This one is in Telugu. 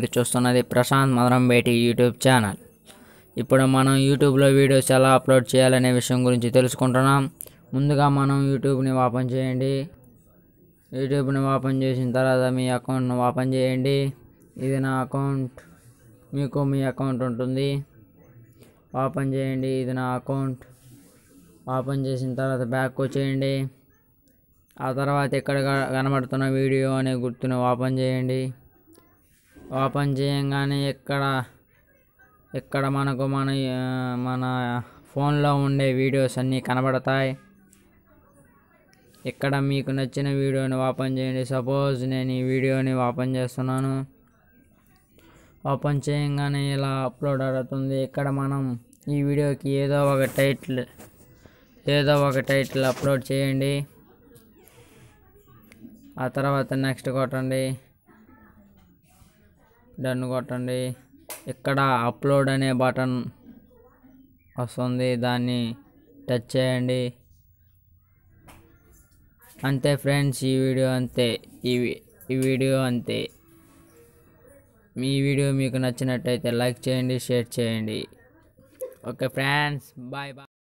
మీరు చూస్తున్నది ప్రశాంత్ మదరం బేటి యూట్యూబ్ ఛానల్ ఇప్పుడు మనం యూట్యూబ్లో వీడియోస్ ఎలా అప్లోడ్ చేయాలనే విషయం గురించి తెలుసుకుంటున్నాం ముందుగా మనం యూట్యూబ్ని ఓపెన్ చేయండి యూట్యూబ్ని ఓపెన్ చేసిన తర్వాత మీ అకౌంట్ను ఓపెన్ చేయండి ఇది నా అకౌంట్ మీకు మీ అకౌంట్ ఉంటుంది ఓపెన్ చేయండి ఇది నా అకౌంట్ ఓపెన్ చేసిన తర్వాత బ్యాక్ వచ్చేయండి ఆ తర్వాత ఇక్కడ క- కనబడుతున్న వీడియో అనే గుర్తును ఓపెన్ చేయండి ఓపెన్ చేయంగానే ఇక్కడ ఇక్కడ మనకు మన ఆ, మన ఫోన్లో ఉండే వీడియోస్ అన్నీ కనబడతాయి ఇక్కడ మీకు నచ్చిన వీడియోని ఓపెన్ చేయండి సపోజ్ నేను ఈ వీడియోని ఓపెన్ చేస్తున్నాను ఓపెన్ చేయంగానే ఇలా అప్లోడ్ అవుతుంది ఇక్కడ మనం ఈ వీడియోకి ఏదో ఒక టైటిల్ ఏదో ఒక టైటిల్ అప్లోడ్ చేయండి ఆ తర్వాత నెక్స్ట్ కొట్టండి డన్ కొట్టండి ఇక్కడ అప్లోడ్ అనే బటన్ వస్తుంది దాన్ని టచ్ చేయండి అంతే ఫ్రెండ్స్ ఈ వీడియో అంతే ఈ వి- ఈ వీడియో అంతే మీ వీడియో మీకు నచ్చినట్టయితే లైక్ చేయండి షేర్ చేయండి ఓకే ఫ్రెండ్స్ బాయ్ బాయ్